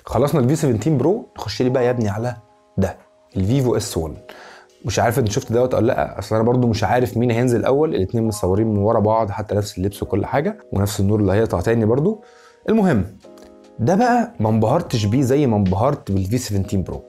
خلصنا الفي 17 برو نخش لي بقى يا ابني على ده الفيفو اس 1 مش عارف انت شفت دوت ولا لا اصل انا برضو مش عارف مين هينزل الاول الاثنين متصورين من ورا بعض حتى نفس اللبس وكل حاجه ونفس النور اللي هيقطع تاني برضو المهم ده بقى ما انبهرتش بيه زي ما انبهرت بالفي 17 برو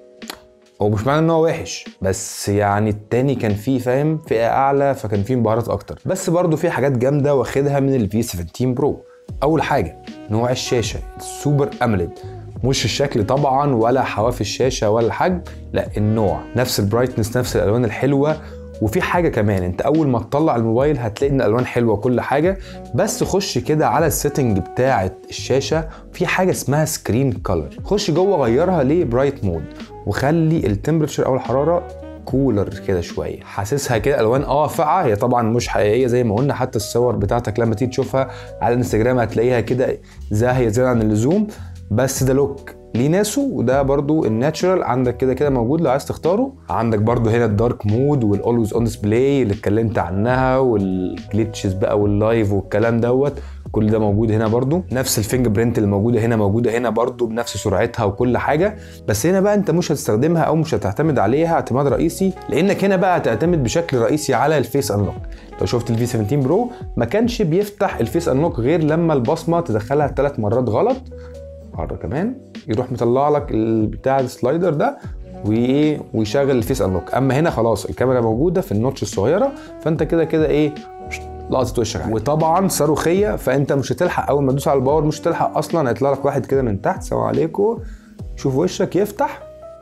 هو مش معنى ان هو وحش بس يعني التاني كان فيه فاهم فئه اعلى فكان فيه انبهارات اكتر بس برضو في حاجات جامده واخدها من الفي 17 برو اول حاجه نوع الشاشه السوبر اموليد مش الشكل طبعا ولا حواف الشاشه ولا الحجم لا النوع نفس البرايتنس نفس الالوان الحلوه وفي حاجه كمان انت اول ما تطلع الموبايل هتلاقي ان الالوان حلوه وكل حاجه بس خش كده على السيتنج بتاعه الشاشه في حاجه اسمها سكرين كولر خش جوه غيرها لبرايت مود وخلي التمبرتشر او الحراره كولر كده شويه حاسسها كده الوان اه فقعه هي طبعا مش حقيقيه زي ما قلنا حتى الصور بتاعتك لما تيجي تشوفها على الانستجرام هتلاقيها كده زاهيه زياده عن اللزوم بس ده لوك ليه ناسه وده برضو الناتشرال عندك كده كده موجود لو عايز تختاره عندك برضو هنا الدارك مود والاولويز اون ديسبلاي اللي اتكلمت عنها والجلitches بقى واللايف والكلام دوت كل ده موجود هنا برضو نفس الفينجر برينت اللي موجوده هنا موجوده هنا برضو بنفس سرعتها وكل حاجه بس هنا بقى انت مش هتستخدمها او مش هتعتمد عليها اعتماد رئيسي لانك هنا بقى هتعتمد بشكل رئيسي على الفيس انلوك لو شفت الفي 17 برو ما كانش بيفتح الفيس انلوك غير لما البصمه تدخلها ثلاث مرات غلط مره كمان يروح مطلع لك بتاع السلايدر ده وايه ويشغل الفيس انلوك اما هنا خلاص الكاميرا موجوده في النوتش الصغيره فانت كده كده ايه لقطه وشك عليه وطبعا صاروخيه فانت مش هتلحق اول ما تدوس على الباور مش هتلحق اصلا هيطلع لك واحد كده من تحت سلام عليكم شوف وشك يفتح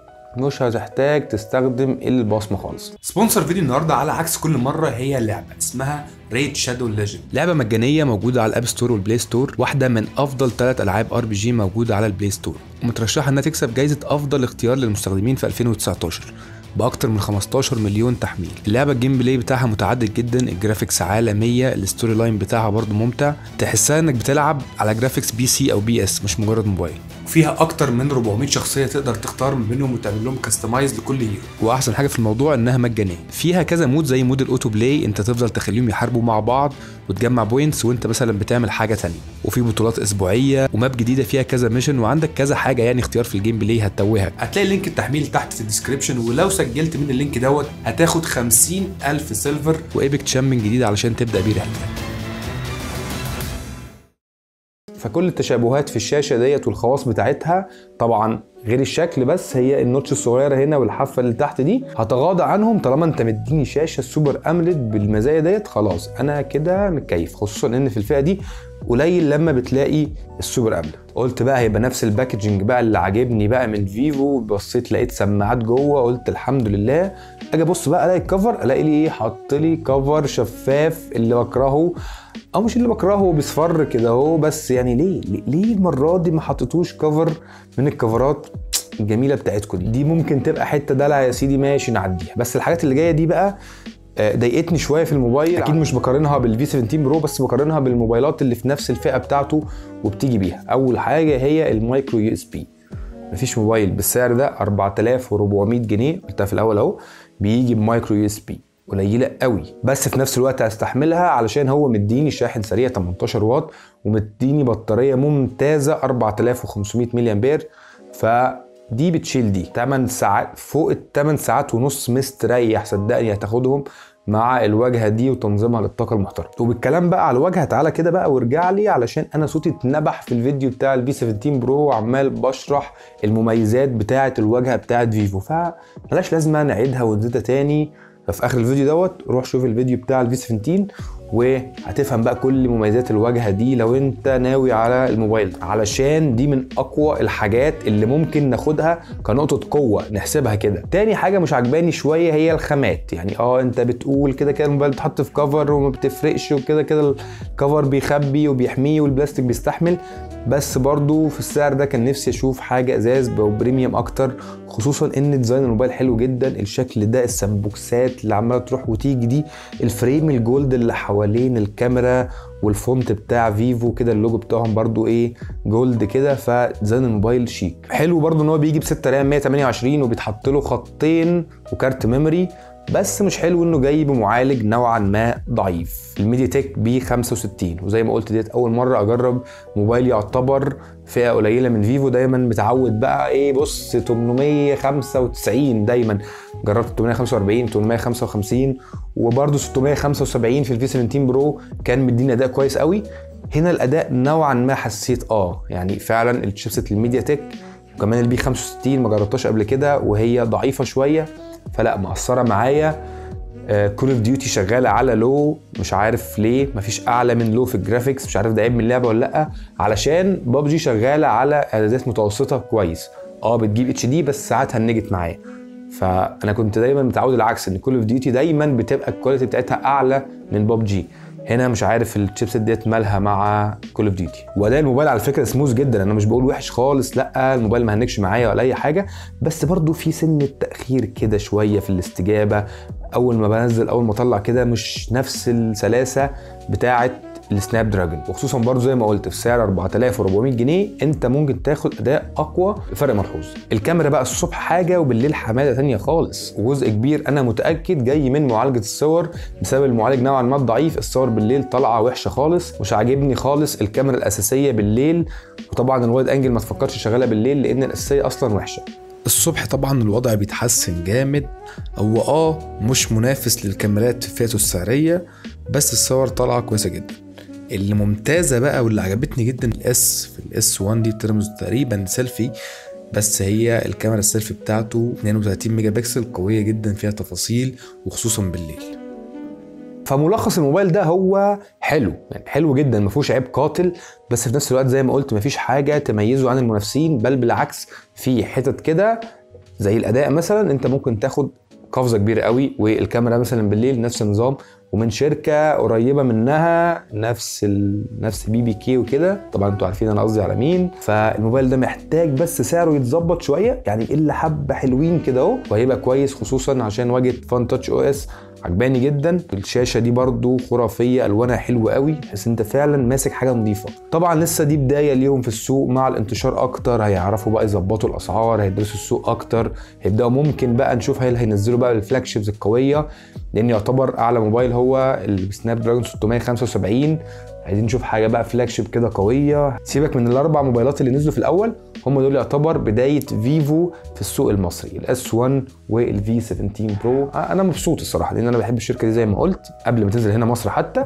مش هتحتاج تستخدم البصمه خالص سبونسر فيديو النهارده على عكس كل مره هي لعبه اسمها ريد شادو ليجند لعبه مجانيه موجوده على الاب ستور والبلاي ستور واحده من افضل ثلاث العاب ار بي جي موجوده على البلاي ستور ومترشحه انها تكسب جائزه افضل اختيار للمستخدمين في 2019 باكتر من 15 مليون تحميل اللعبه الجيم بلاي بتاعها متعدد جدا الجرافيكس عالميه الستوري لاين بتاعها برضو ممتع تحسها انك بتلعب على جرافيكس بي سي او بي اس مش مجرد موبايل وفيها اكتر من 400 شخصيه تقدر تختار ما بينهم وتعمل لهم كاستمايز لكل هيرو واحسن حاجه في الموضوع انها مجانيه فيها كذا مود زي مود الاوتو بلاي انت تفضل تخليهم يحاربوا مع بعض وتجمع بوينتس وانت مثلا بتعمل حاجه تانية وفي بطولات اسبوعيه وماب جديده فيها كذا ميشن وعندك كذا حاجه يعني اختيار في الجيم بلاي هتتوهك هتلاقي لينك التحميل تحت في الديسكربشن ولو سجلت من اللينك دوت هتاخد 50000 سيلفر وايبك تشامبيون جديد علشان تبدا بيه رحلتك فكل التشابهات في الشاشه ديت والخواص بتاعتها طبعا غير الشكل بس هي النوتش الصغيره هنا والحافه اللي تحت دي هتغاضى عنهم طالما انت مديني شاشه سوبر املد بالمزايا ديت خلاص انا كده متكيف خصوصا ان في الفئه دي قليل لما بتلاقي السوبر املد قلت بقى هيبقى نفس الباكجنج بقى اللي عاجبني بقى من فيفو بصيت لقيت سماعات جوه قلت الحمد لله اجي ابص بقى الاقي الكفر الاقي لي ايه حط لي كفر شفاف اللي بكرهه او مش اللي بكرهه بيصفر كده اهو بس يعني ليه ليه المره دي ما حطيتوش كفر من الكفرات الجميله بتاعتكم دي دي ممكن تبقى حته دلع يا سيدي ماشي نعديها بس الحاجات اللي جايه دي بقى ضايقتني شويه في الموبايل اكيد مش بقارنها بالفي 17 برو بس بقارنها بالموبايلات اللي في نفس الفئه بتاعته وبتيجي بيها اول حاجه هي المايكرو يو اس بي مفيش موبايل بالسعر ده 4400 جنيه قلتها في الاول اهو بيجي بمايكرو يو اس بي قليله قوي بس في نفس الوقت هستحملها علشان هو مديني شاحن سريع 18 واط ومديني بطاريه ممتازه 4500 ملي امبير ف دي بتشيل دي 8 ساعات فوق ال 8 ساعات ونص مستريح صدقني هتاخدهم مع الواجهه دي وتنظيمها للطاقه المحترمه وبالكلام بقى على الواجهه تعالى كده بقى وارجع لي علشان انا صوتي اتنبح في الفيديو بتاع البي 17 برو وعمال بشرح المميزات بتاعه الواجهه بتاعه فيفو فملاش لازمه نعيدها ونزيدها تاني ففي اخر الفيديو دوت روح شوف الفيديو بتاع الفي 17 وهتفهم بقى كل مميزات الواجهه دي لو انت ناوي على الموبايل علشان دي من اقوى الحاجات اللي ممكن ناخدها كنقطه قوه نحسبها كده تاني حاجه مش عجباني شويه هي الخامات يعني اه انت بتقول كده كده الموبايل بتحط في كفر وما بتفرقش وكده كده الكفر بيخبي وبيحميه والبلاستيك بيستحمل بس برضو في السعر ده كان نفسي اشوف حاجه ازاز بريميوم اكتر خصوصا ان ديزاين الموبايل حلو جدا الشكل ده السمبوكسات اللي عماله تروح وتيجي دي الفريم الجولد اللي حوالين الكاميرا والفونت بتاع فيفو كده اللوجو بتاعهم برضو ايه جولد كده فديزاين الموبايل شيك حلو برضو ان هو بيجي ب 6 رام 128 وبيتحط له خطين وكارت ميموري بس مش حلو انه جاي بمعالج نوعا ما ضعيف الميديا تك بي 65 وزي ما قلت ديت اول مره اجرب موبايل يعتبر فئه قليله من فيفو دايما متعود بقى ايه بص 895 دايما جربت 845 855 وبرده 675 في الفي 17 برو كان مديني اداء كويس قوي هنا الاداء نوعا ما حسيت اه يعني فعلا الشيبسيت الميديا تك وكمان البي 65 ما جربتهاش قبل كده وهي ضعيفه شويه فلا مأثره معايا كول اوف ديوتي شغاله على لو مش عارف ليه مفيش اعلى من لو في الجرافيكس مش عارف ده عيب من اللعبه ولا لا علشان بابجي شغاله على اعدادات متوسطه كويس اه بتجيب اتش دي بس ساعات هنجت معايا فانا كنت دايما متعود العكس ان كول اوف ديوتي دايما بتبقى الكواليتي بتاعتها اعلى من ببجي هنا مش عارف الشيبسيت ديت مالها مع كول اوف ديوتي واداء الموبايل على فكره سموث جدا انا مش بقول وحش خالص لا الموبايل ما هنكش معايا ولا اي حاجه بس برضو في سن التاخير كده شويه في الاستجابه اول ما بنزل اول ما اطلع كده مش نفس السلاسه بتاعه السناب دراجون وخصوصا برضو زي ما قلت في سعر 4400 جنيه انت ممكن تاخد اداء اقوى بفرق ملحوظ الكاميرا بقى الصبح حاجه وبالليل حماده ثانيه خالص وجزء كبير انا متاكد جاي من معالجه الصور بسبب المعالج نوعا ما ضعيف الصور بالليل طالعه وحشه خالص مش عاجبني خالص الكاميرا الاساسيه بالليل وطبعا الوايد انجل ما تفكرش شغاله بالليل لان الاساسيه اصلا وحشه الصبح طبعا الوضع بيتحسن جامد هو اه مش منافس للكاميرات في فئته السعريه بس الصور طالعه كويسه جدا اللي ممتازه بقى واللي عجبتني جدا الاس في الاس 1 دي ترمز تقريبا سيلفي بس هي الكاميرا السيلفي بتاعته 32 ميجا بكسل قويه جدا فيها تفاصيل وخصوصا بالليل فملخص الموبايل ده هو حلو يعني حلو جدا ما فيهوش عيب قاتل بس في نفس الوقت زي ما قلت ما فيش حاجه تميزه عن المنافسين بل بالعكس في حتت كده زي الاداء مثلا انت ممكن تاخد قفزه كبيره قوي والكاميرا مثلا بالليل نفس النظام ومن شركه قريبه منها نفس ال... نفس بي بي كي وكده طبعا انتوا عارفين انا قصدي على مين فالموبايل ده محتاج بس سعره يتظبط شويه يعني الا حبه حلوين كده اهو وهيبقى كويس خصوصا عشان واجهه فان تاتش او اس عجباني جدا الشاشه دي برضو خرافيه الوانها حلوه قوي تحس انت فعلا ماسك حاجه نظيفه طبعا لسه دي بدايه ليهم في السوق مع الانتشار اكتر هيعرفوا بقى يظبطوا الاسعار هيدرسوا السوق اكتر هيبداوا ممكن بقى نشوف هل هينزلوا بقى الفلاج شيبز القويه لان يعتبر اعلى موبايل هو السناب دراجون 675 عايزين نشوف حاجه بقى فلاج شيب كده قويه سيبك من الاربع موبايلات اللي نزلوا في الاول هم دول يعتبر بدايه فيفو في السوق المصري الاس 1 والفي 17 برو انا مبسوط الصراحه لان انا بحب الشركه دي زي ما قلت قبل ما تنزل هنا مصر حتى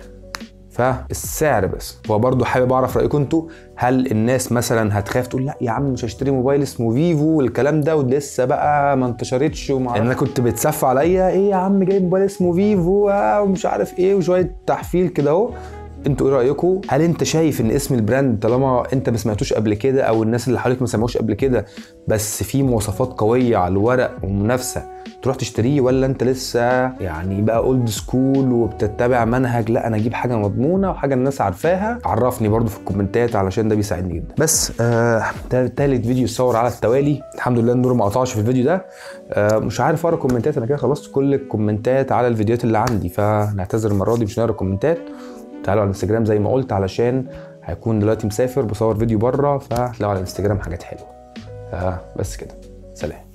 فالسعر بس هو برضه حابب اعرف رايكم انتوا هل الناس مثلا هتخاف تقول لا يا عم مش هشتري موبايل اسمه فيفو والكلام ده ولسه بقى ما انتشرتش ومع انا كنت بتسف عليا ايه يا عم جايب موبايل اسمه فيفو ومش عارف ايه وشويه تحفيل كده اهو انتوا ايه رايكم هل انت شايف ان اسم البراند طالما انت ما سمعتوش قبل كده او الناس اللي حواليك ما سمعوش قبل كده بس في مواصفات قويه على الورق ومنافسه تروح تشتريه ولا انت لسه يعني بقى اولد سكول وبتتبع منهج لا انا اجيب حاجه مضمونه وحاجه الناس عارفاها عرفني برضو في الكومنتات علشان ده بيساعدني جدا بس آه تالت فيديو صور على التوالي الحمد لله النور ما قطعش في الفيديو ده آه مش عارف اقرا كومنتات انا كده خلصت كل الكومنتات على الفيديوهات اللي عندي فنعتذر المره دي مش هنقرا كومنتات تعالوا على الانستجرام زي ما قلت علشان هيكون دلوقتي مسافر بصور فيديو بره فهتلاقوا على الانستجرام حاجات حلوه فبس كده سلام